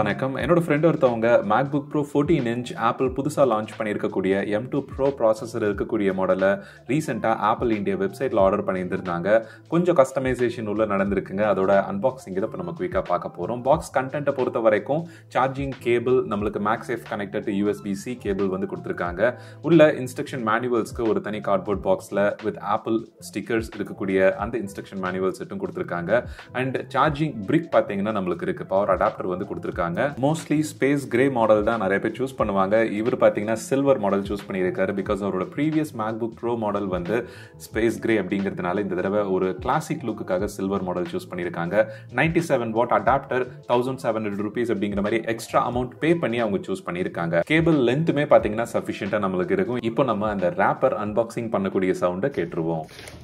வணக்கம் என்னோட ஃப்ரெண்ட் ஒருத்தவங்க MacBook pro fourteen inch Apple புதுசாக லான்ச் பண்ணியிருக்கக்கூடிய எம் டூ ப்ரோ ப்ராசஸர் இருக்கக்கூடிய மாடலை ரீசெண்டாக ஆப்பிள் இந்தியா வெப்சைட்டில் ஆர்டர் பண்ணியிருந்திருந்தாங்க கொஞ்சம் கஸ்டமைசேஷன் உள்ள நடந்திருக்குங்க அதோட அன்பாக்சிங் இதை இப்போ நம்ம குயிக்காக பார்க்க போகிறோம் பாக்ஸ் கண்டென்ட்டை பொறுத்த வரைக்கும் சார்ஜிங் கேபிள் நம்மளுக்கு MagSafe connected to USB C cable வந்து கொடுத்துருக்காங்க உள்ள இன்ஸ்ட்ரக்ஷன் மேனுவல்ஸ்க்கு ஒரு தனி கார்ட்போர்ட் பாக்ஸில் வித் ஆப்பிள் ஸ்டிக்கர்ஸ் இருக்கக்கூடிய அந்த இன்ஸ்ட்ரக்ஷன் மேனுவல் செட்டும் கொடுத்துருக்காங்க அண்ட் சார்ஜிங் பிரிக் பார்த்தீங்கன்னா நம்மளுக்கு இருக்கு பவர் அடாப்டர் வந்து கொடுத்துருக்காங்க மோஸ்ட்லி ஸ்பேஸ் கிரே மாடல் தான் நிறைய பேர் சூஸ் பண்ணுவாங்க இவர் பார்த்தீங்கன்னா சில்வர் மாடல் சூஸ் பண்ணியிருக்காரு பிகாஸ் அவரோட ப்ரீவியஸ் மேக்புக் ப்ரோ மாடல் வந்து ஸ்பேஸ் கிரே அப்படிங்கிறதுனால இந்த தடவை ஒரு கிளாசிக் லுக்குக்காக சில்வர் மாடல் சூஸ் பண்ணியிருக்காங்க ninety seven watt adapter thousand seven hundred rupees அப்படிங்கிற மாதிரி எக்ஸ்ட்ரா அமௌண்ட் பே பண்ணி அவங்க சூஸ் பண்ணியிருக்காங்க கேபிள் லென்த்துமே பார்த்தீங்கன்னா சஃபிஷியண்டாக நம்மளுக்கு இருக்கும் இப்போ நம்ம அந்த ரேப்பர் அன்பாக்சிங் பண்ணக்கூடிய சவுண்டை கேட்டுருவோம்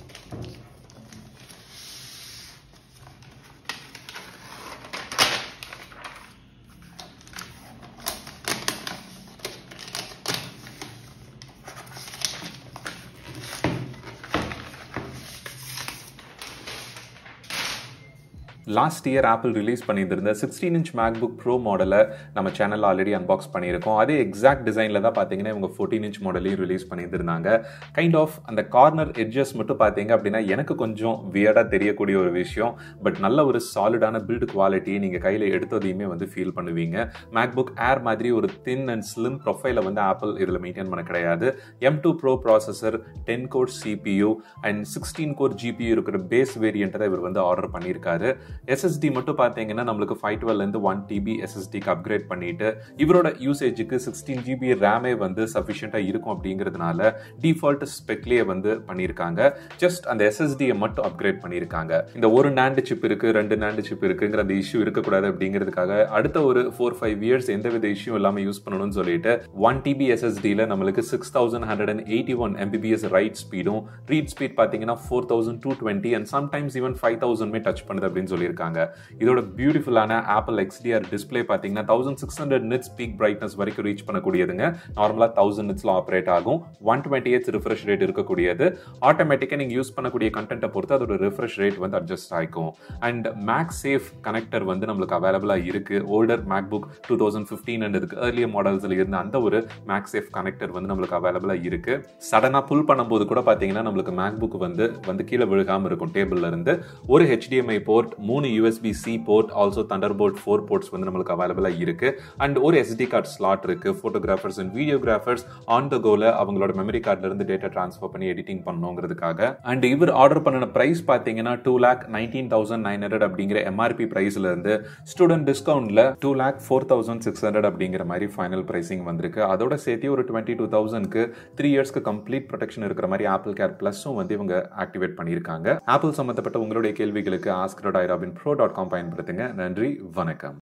லாஸ்ட் இயர் ஆப்பிள் ரிலீஸ் பண்ணியிருந்த சிக்ஸ்டீன் இன்ச் மேக்புக் ப்ரோ மாடலை நம்ம சேனலில் ஆல்ரெடி அன்பாக்ஸ் பண்ணியிருக்கோம் அதே எக்ஸாக்ட் டிசைனில் தான் பார்த்தீங்கன்னா இவங்க ஃபோர்டீன் இன்ச் மாடலையும் ரிலீஸ் பண்ணியிருந்தாங்க கைண்ட் ஆஃப் அந்த கார்னர் எட்ஜஸ் மட்டும் பார்த்தீங்க அப்படின்னா எனக்கு கொஞ்சம் வியர்டாக தெரியக்கூடிய ஒரு விஷயம் பட் நல்ல ஒரு சாலிடான பில்டு குவாலிட்டியை நீங்கள் கையில் எடுத்ததையுமே வந்து ஃபீல் பண்ணுவீங்க மேக்புக் ஏர் மாதிரி ஒரு தின் அண்ட் ஸ்லிம் ப்ரொஃபைலை வந்து ஆப்பிள் இதில் மெயின்டைன் பண்ண கிடையாது M two pro processor ten core CPU and sixteen core GPU இருக்கிற பேஸ் வேரியண்ட்டை தான் இவர் வந்து ஆர்டர் பண்ணியிருக்காரு எஸ்எஸ்டி மட்டும் பார்த்தீங்கன்னா நம்மளுக்கு ஃபைவ் டுவெல்லேருந்து ஒன் டிபி எஸ்எஸ்டிக்கு அப்கிரேட் பண்ணிட்டு இவரோட யூசேஜுக்கு சிக்ஸ்டீன் ஜிபி ரேமே வந்து சஃபிஷியண்டாக இருக்கும் அப்படிங்கிறதுனால டிஃபால்ட் ஸ்பெக்லேயே வந்து பண்ணியிருக்காங்க ஜஸ்ட் அந்த எஸ்எஸ்டியை மட்டும் அப்கிரேட் பண்ணியிருக்காங்க இந்த ஒரு நேண்டு சிப் இருக்கு ரெண்டு நேண்டு சிப் இருக்குங்கிற அந்த இஷ்யூ இருக்கக்கூடாது அப்படிங்கிறதுக்காக அடுத்த ஒரு ஃபோர் ஃபைவ் இயர்ஸ் எந்த வித இஷ்யூ இல்லாமல் யூஸ் பண்ணணும்னு சொல்லிட்டு ஒன் டிபி எஸ்எஸ்டியில் நம்மளுக்கு six thousand hundred and eighty one MBPS write ஸ்பீடும் ரீட் ஸ்பீட் பார்த்தீங்கன்னா four thousand two twenty and sometimes even five தௌசண்ட்மே டச் பண்ணுது அப்படின்னு சொல்லியிருக்காங்க இதோட பியூட்டிஃபுல்லான ஆப்பிள் எக்ஸ்டிஆர் டிஸ்பிளே பார்த்தீங்கன்னா thousand six hundred nits peak brightness வரைக்கும் ரீச் பண்ணக்கூடியதுங்க நார்மலாக தௌசண்ட் நிட்ஸில் ஆப்ரேட் ஆகும் one twenty hertz refresh rate இருக்கக்கூடியது ஆட்டோமேட்டிக்காக நீங்கள் யூஸ் பண்ணக்கூடிய கண்டென்ட்டை பொறுத்து அதோட ரிஃப்ரெஷ் ரேட் வந்து அட்ஜஸ்ட் ஆகிக்கும் அண்ட் மேக் சேஃப் கனெக்டர் வந்து நம்மளுக்கு அவைலபிளாக இருக்கு older MacBook two thousand fifteen and இதுக்கு ஏர்லியர் மாடல்ஸில் இருந்த அந்த ஒரு மேக் சேஃப் கனெக்டர் வந்து நம்மளுக்கு அவைலபிளாக இருக்கு சடனாக புல் பண்ணும்போது கூட பார்த்தீங்கன்னா நம்மளுக்கு மேக் புக் வந்து வந்து கீழே விழுகாமல் இருக்கும் டேபிள்ல இருந்து ஒரு ஹெச்டிஎம்ஐ போர்ட் மூணு USB C port also thunder port four ports வந்து நம்மளுக்கு அவைலபிளாக இருக்கு அண்ட் ஒரு எஸ்டி கார்டு ஸ்லாட் இருக்கு photographers and videographers on the go அவங்களோட மெமரி கார்டுல இருந்து டேட்டா ட்ரான்ஸ்ஃபர் பண்ணி எடிட்டிங் பண்ணணுங்கிறதுக்காக அண்ட் இவர் ஆர்டர் பண்ணின பிரைஸ் பார்த்தீங்கன்னா two lakh nineteen thousand nine hundred அப்படிங்கிற எம்ஆர்பி பிரைஸ்ல இருந்து ஸ்டூடெண்ட் டிஸ்கவுண்ட்ல two lakh four thousand six hundred அப்படிங்கிற மாதிரி ஃபைனல் பிரைசிங் வந்திருக்கு அதோட சேர்த்து ஒரு டுவெண்ட்டி டூ தௌசண்ட்க்கு த்ரீ இயர்ஸ்க்கு கம்ப்ளீட் ப்ரொடெக்ஷன் இருக்கிற மாதிரி ஆப்பிள் கேர் பிளஸும் வந்து இவங்க ஆக்டிவேட் பண்ணியிருக்காங்க ஆப்பிள் சம்பந்தப்பட்ட உங்களுடைய கேள்விகளுக்கு ஆஸ்கரோட் ஐராபின் ப்ரோ டாட் காம் பயன்படுத்துங்க நன்றி வணக்கம்